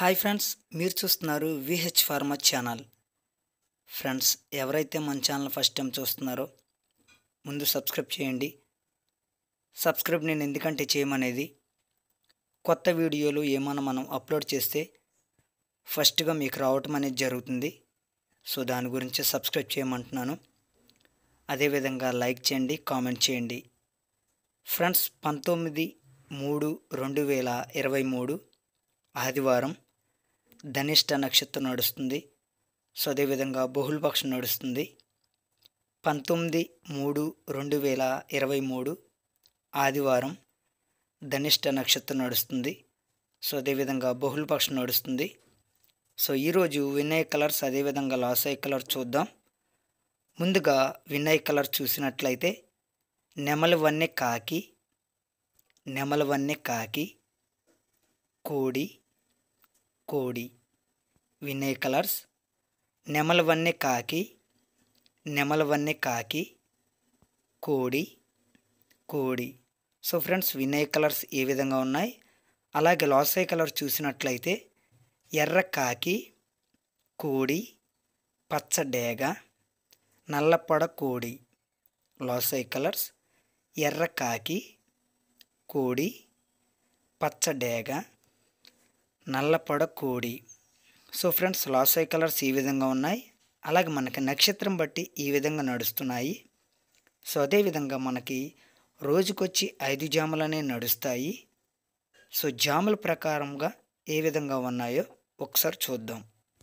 hi friends మీరు చూస్తున్నారు VH pharma channel friends ఎవరైతే మన ఛానల్ ఫస్ట్ టైం చూస్తున్నారో ముందు సబ్స్క్రైబ్ చేయండి సబ్స్క్రైబ్ నేను ఎందుకంటే చేయమనేది కొత్త వీడియోలు ఏమైనా మనం అప్లోడ్ చేస్తే ఫస్ట్గా మీకు రావటం అనేది జరుగుతుంది సో దాని గురించి సబ్స్క్రైబ్ చేయమంటున్నాను అదేవిధంగా లైక్ చేయండి కామెంట్ చేయండి ఫ్రెండ్స్ పంతొమ్మిది మూడు రెండు వేల ఇరవై మూడు ఆదివారం ధనిష్ట నక్షత్రం నడుస్తుంది సో అదేవిధంగా బహుళపక్షం నడుస్తుంది పంతొమ్మిది మూడు రెండు వేల ఇరవై మూడు ఆదివారం ధనిష్ట నక్షత్రం నడుస్తుంది సో అదేవిధంగా బహుళపక్షం నడుస్తుంది సో ఈరోజు వినయ్ కలర్స్ అదేవిధంగా లాసై కలర్ చూద్దాం ముందుగా వినయ్ కలర్ చూసినట్లయితే నెమలి వన్నె కాకి నెమలి వన్నె కాకి కోడి కోడి వినయ్ కలర్స్ నెమల వన్నె కాకి నెమల వన్నె కాకి కోడి కోడి సో ఫ్రెండ్స్ వినయ్ కలర్స్ ఏ విధంగా ఉన్నాయి అలాగే లాసై కలర్ చూసినట్లయితే ఎర్ర కాకి కోడి పచ్చ డేగ నల్లపొడ కోడి లాసై కలర్స్ ఎర్ర కాకి కోడి పచ్చ డేగ నల్లపొడ కోడి సో ఫ్రెండ్స్ లాసై కలర్స్ ఈ విధంగా ఉన్నాయి అలాగే మనకి నక్షత్రం బట్టి ఈ విధంగా నడుస్తున్నాయి సో అదేవిధంగా మనకి రోజుకొచ్చి ఐదు జాములనే నడుస్తాయి సో జాముల ప్రకారంగా ఏ విధంగా ఉన్నాయో ఒకసారి చూద్దాం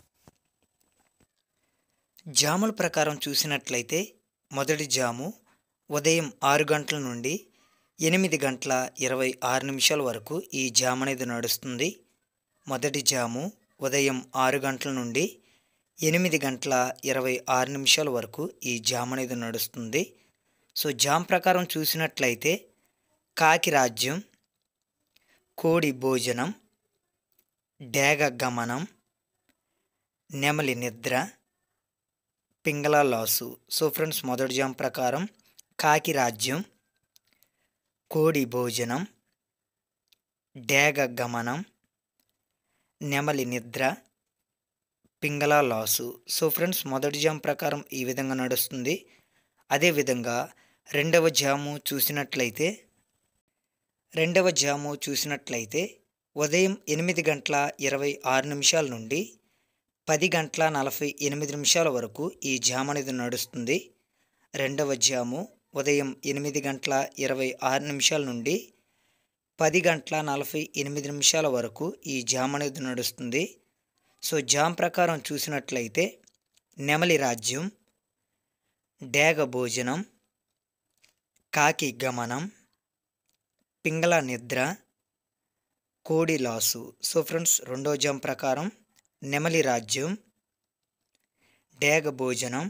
జాముల ప్రకారం చూసినట్లయితే మొదటి జాము ఉదయం ఆరు గంటల నుండి ఎనిమిది గంటల ఇరవై ఆరు నిమిషాల వరకు ఈ జామ్ అనేది నడుస్తుంది మొదటి జాము ఉదయం ఆరు గంటల నుండి ఎనిమిది గంటల ఇరవై ఆరు నిమిషాల వరకు ఈ జామ్ అనేది నడుస్తుంది సో జామ్ ప్రకారం చూసినట్లయితే కాకి రాజ్యం కోడి భోజనం డేగ గమనం నెమలి నిద్ర పింగళ లాసు సో ఫ్రెండ్స్ మొదటి జామ్ ప్రకారం కాకి రాజ్యం కోడి భోజనం డేగ గమనం నెమలి నిద్ర పింగళ లాసు సో ఫ్రెండ్స్ మొదటి జామ్ ప్రకారం ఈ విధంగా నడుస్తుంది అదేవిధంగా రెండవ జాము చూసినట్లయితే రెండవ జాము చూసినట్లయితే ఉదయం ఎనిమిది గంటల ఇరవై ఆరు నిమిషాల నుండి పది గంటల నలభై ఎనిమిది నిమిషాల వరకు ఈ జామ్ అనేది నడుస్తుంది రెండవ జాము ఉదయం ఎనిమిది గంటల ఇరవై ఆరు నిమిషాల నుండి పది గంటల నలభై ఎనిమిది నిమిషాల వరకు ఈ జామ్ అనేది నడుస్తుంది సో జామ్ ప్రకారం చూసినట్లయితే నెమలి రాజ్యం డేగ భోజనం కాకి గమనం పింగళ నిద్ర కోడి లాసు సో ఫ్రెండ్స్ రెండో జామ్ ప్రకారం నెమలి రాజ్యం డేగ భోజనం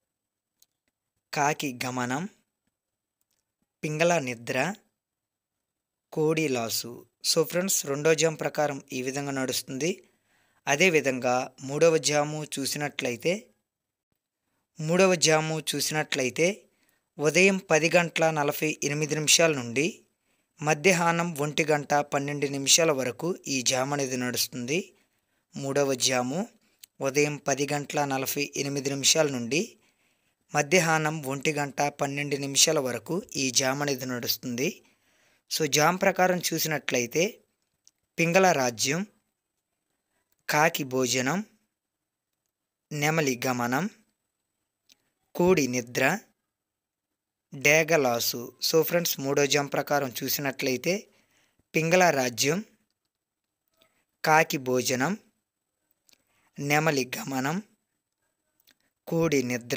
కాకి గమనం పింగళ నిద్ర కోడి లాసు సో ఫ్రెండ్స్ రెండో జామ్ ప్రకారం ఈ విధంగా నడుస్తుంది అదేవిధంగా మూడవ జాము చూసినట్లయితే మూడవ జాము చూసినట్లయితే ఉదయం పది గంటల నలభై ఎనిమిది నిమిషాల నుండి మధ్యాహ్నం ఒంటి గంట పన్నెండు నిమిషాల వరకు ఈ జామ్ అనేది నడుస్తుంది మూడవ జాము ఉదయం పది గంటల నలభై ఎనిమిది నిమిషాల నుండి మధ్యాహ్నం ఒంటి గంట పన్నెండు నిమిషాల వరకు ఈ జామ్ అనేది నడుస్తుంది సో జామ్ ప్రకారం చూసినట్లయితే పింగళ రాజ్యం కాకి భోజనం నెమలి గమనం కోడి నిద్ర డేగలాసు సో ఫ్రెండ్స్ మూడో జామ్ ప్రకారం చూసినట్లయితే పింగళ రాజ్యం కాకి భోజనం నెమలి గమనం కోడి నిద్ర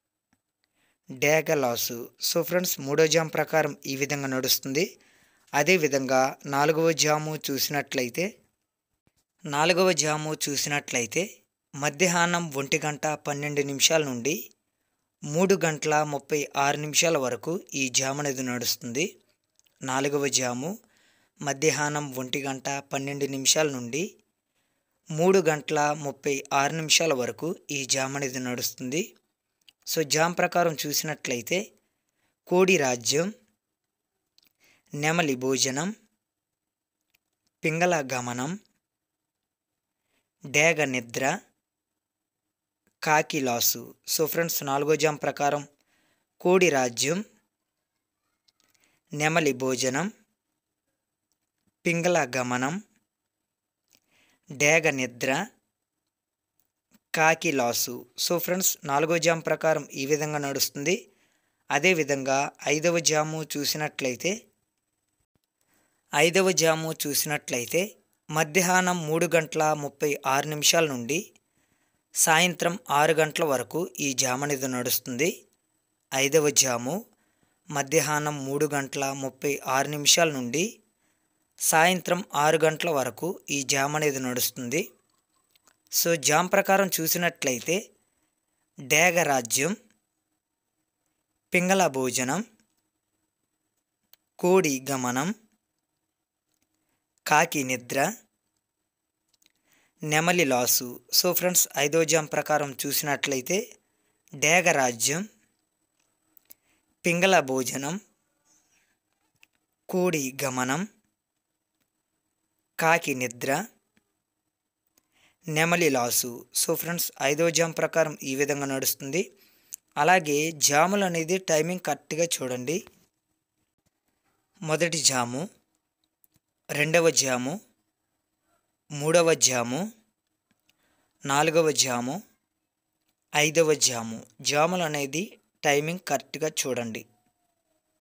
డేగలాసు సో ఫ్రెండ్స్ మూడో జామ్ ప్రకారం ఈ విధంగా నడుస్తుంది అదేవిధంగా నాలుగవ జాము చూసినట్లయితే నాలుగవ జాము చూసినట్లయితే మధ్యాహ్నం ఒంటి గంట పన్నెండు నిమిషాల నుండి మూడు గంటల ముప్పై ఆరు నిమిషాల వరకు ఈ జామ్ అనేది నడుస్తుంది నాలుగవ జాము మధ్యాహ్నం ఒంటి గంట పన్నెండు నిమిషాల నుండి మూడు గంటల ముప్పై ఆరు నిమిషాల వరకు ఈ జామ్ అనేది నడుస్తుంది సో జామ్ ప్రకారం చూసినట్లయితే కోడి రాజ్యం నెమలి భోజనం పింగళ గమనం డేగ నిద్ర కాకి లాసు సో ఫ్రెండ్స్ నాలుగో జామ్ ప్రకారం కోడి రాజ్యం నెమలి భోజనం పింగళ గమనం డేగ నిద్ర కాకి లాసు సో ఫ్రెండ్స్ నాలుగో జామ్ ప్రకారం ఈ విధంగా నడుస్తుంది అదేవిధంగా ఐదవ జాము చూసినట్లయితే ఐదవ జాము చూసినట్లయితే మధ్యాహ్నం మూడు గంటల ముప్పై ఆరు నిమిషాల నుండి సాయంత్రం ఆరు గంటల వరకు ఈ జామ్ అనేది నడుస్తుంది ఐదవ జాము మధ్యాహ్నం మూడు గంటల ముప్పై ఆరు నిమిషాల నుండి సాయంత్రం ఆరు గంటల వరకు ఈ జామ్ అనేది నడుస్తుంది సో జామ్ ప్రకారం చూసినట్లయితే డేగ రాజ్యం పింగళ భోజనం కోడి గమనం కాకి నిద్ర నెమలి లాసు సో ఫ్రెండ్స్ ఐదో జామ్ ప్రకారం చూసినట్లయితే డేగ రాజ్యం పింగళ భోజనం కోడి గమనం కాకి నిద్ర నెమలి లాసు సో ఫ్రెండ్స్ ఐదో జామ్ ప్రకారం ఈ విధంగా నడుస్తుంది అలాగే జాములు అనేది టైమింగ్ కరెక్ట్గా చూడండి మొదటి జాము రెండవ జాము మూడవ జాము నాలుగవ జాము ఐదవ జాము జాములు అనేది టైమింగ్ కరెక్ట్గా చూడండి